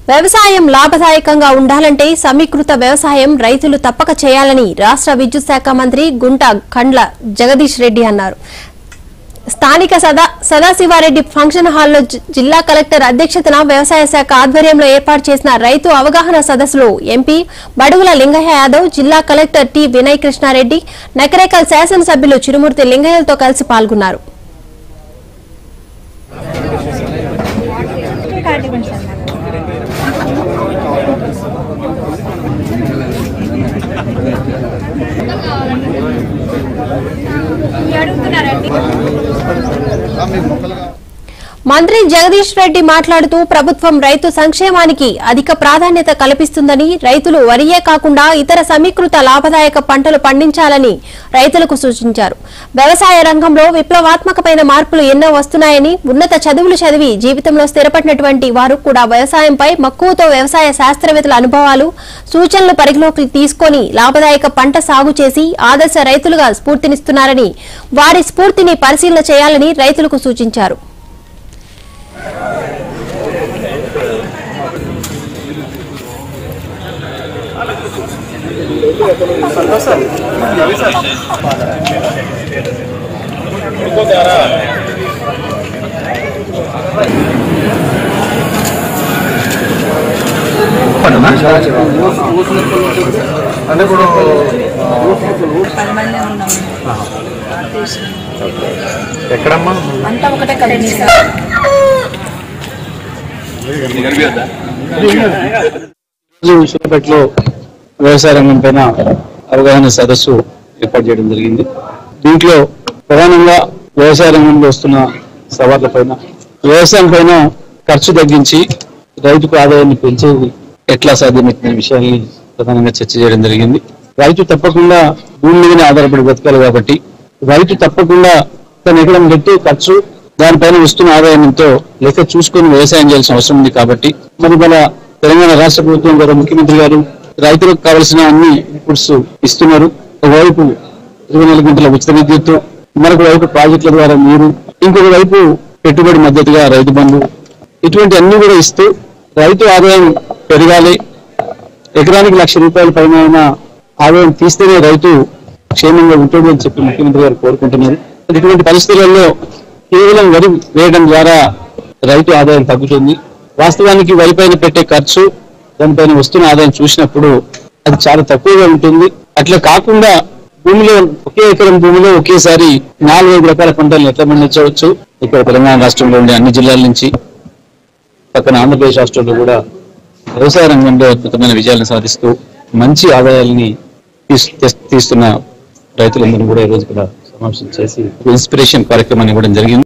వ్యవసాయం లాభదాయకంగా ఉండాలంటే సమీకృత వ్యవసాయం రైతులు తప్పక చేయాలని రాష్ట్ర విద్యుత్ శాఖ మంత్రి గుంట కండ్ల జగదీష్ రెడ్డి అన్నారు స్థానిక సదా సదాశివారెడ్డి ఫంక్షన్ హాల్లో జి- జిల్లా కలెక్టర్ అధ్యక్షతన వ్యవసాయ శాఖ ఆధ్వర్యంలో ఏర్పాటు చేసిన రైతు అవగాహన సదస్సులో ఎంపీ బడుగుల లింగయ్య యాదవ్ జిల్లా కలెక్టర్ టి వినయ్ కృష్ణారెడ్డి నకరేకల్ శాసనసభ్యులు చిరుమూర్తి లింగయ్యలతో కలిసి పాల్గొన్నారు మంత్రి జగదీష్ రెడ్డి మాట్లాడుతూ ప్రభుత్వం రైతు సంక్షేమానికి అధిక ప్రాధాన్యత కల్పిస్తుందని రైతులు వరియే కాకుండా ఇతర సమీకృత లాభదాయక పంటలు పండించాలని రైతులకు సూచించారు వ్యవసాయ రంగంలో విప్లవాత్మకమైన మార్పులు ఎన్నో వస్తున్నాయని ఉన్నత చదువులు చదివి జీవితంలో స్థిరపడినటువంటి వారు కూడా వ్యవసాయంపై మక్కువతో వ్యవసాయ శాస్త్రవేత్తల అనుభవాలు సూచనలు పరిగణలోకి తీసుకొని లాభదాయక పంట సాగు చేసి ఆదర్శ రైతులుగా స్ఫూర్తినిస్తున్నారని వారి స్ఫూర్తిని పరిశీలన చేయాలని రైతులకు సూచించారు అంటే ఇప్పుడు పది మంది ఉన్నాం ఎక్కడమ్మా అంతా ఒకటే కంపెనీ సార్ ఈరోజు సూర్యాపేటలో వ్యవసాయ రంగం పైన అవగాహన సదస్సు ఏర్పాటు చేయడం జరిగింది దీంట్లో ప్రధానంగా వ్యవసాయ రంగంలో వస్తున్న సవాళ్ల పైన వ్యవసాయం పైన ఖర్చు తగ్గించి రైతుకు ఆదాయాన్ని పెంచేది ఎట్లా సాధ్యమవుతున్న విషయాన్ని ప్రధానంగా చర్చ చేయడం జరిగింది రైతు తప్పకుండా భూమి మీదనే ఆధారపడి బతకాలి కాబట్టి రైతు తప్పకుండా తన ఎకరం పెట్టి ఖర్చు దానిపైన వస్తున్న ఆదాయంతో లెక్క చూసుకొని వ్యవసాయం చేయాల్సిన అవసరం ఉంది కాబట్టి మరి మన తెలంగాణ రాష్ట్ర ప్రభుత్వం గారు ముఖ్యమంత్రి గారు రైతులకు కావాల్సిన అన్ని ఇన్పుట్స్ ఇస్తున్నారు ఒకవైపు ఇరవై నాలుగు గంటల ఉచిత విద్యుత్ మరొక వైపు ప్రాజెక్టుల ద్వారా నీరు ఇంకొక వైపు పెట్టుబడి మద్దతుగా రైతు బంధు ఇటువంటి అన్ని కూడా ఇస్తూ రైతు ఆదాయం పెరగాలి ఎకరానికి లక్ష రూపాయల పైన అయినా ఆదాయం తీస్తేనే రైతు క్షేమంగా ఉంటాడు అని చెప్పి ముఖ్యమంత్రి గారు కోరుకుంటున్నారు ఇటువంటి పరిస్థితులలో కేవలం వరి వేయడం ద్వారా రైతు ఆదాయం తగ్గుతుంది వాస్తవానికి వరి పైన పెట్టే ఖర్చు దానిపైన వస్తున్న ఆదాయం చూసినప్పుడు అది చాలా తక్కువగా ఉంటుంది అట్లా కాకుండా భూమిలో ఒకే ఎకరం భూమిలో ఒకేసారి నాలుగైదు రకాల పంటలను ఎట్లా పండించవచ్చు ఇక్కడ తెలంగాణ రాష్ట్రంలో ఉండే అన్ని జిల్లాల నుంచి పక్కన ఆంధ్రప్రదేశ్ రాష్ట్రంలో కూడా వ్యవసాయ రంగంలో అద్భుతమైన విజయాలను సాధిస్తూ మంచి ఆదాయాల్ని తీస్- తీస్- తీస్తున్న రైతులందరూ కూడా ఈ రోజు కూడా సమావేశం చేసి ఇన్స్పిరేషన్ కార్యక్రమాన్ని ఇవ్వడం జరిగింది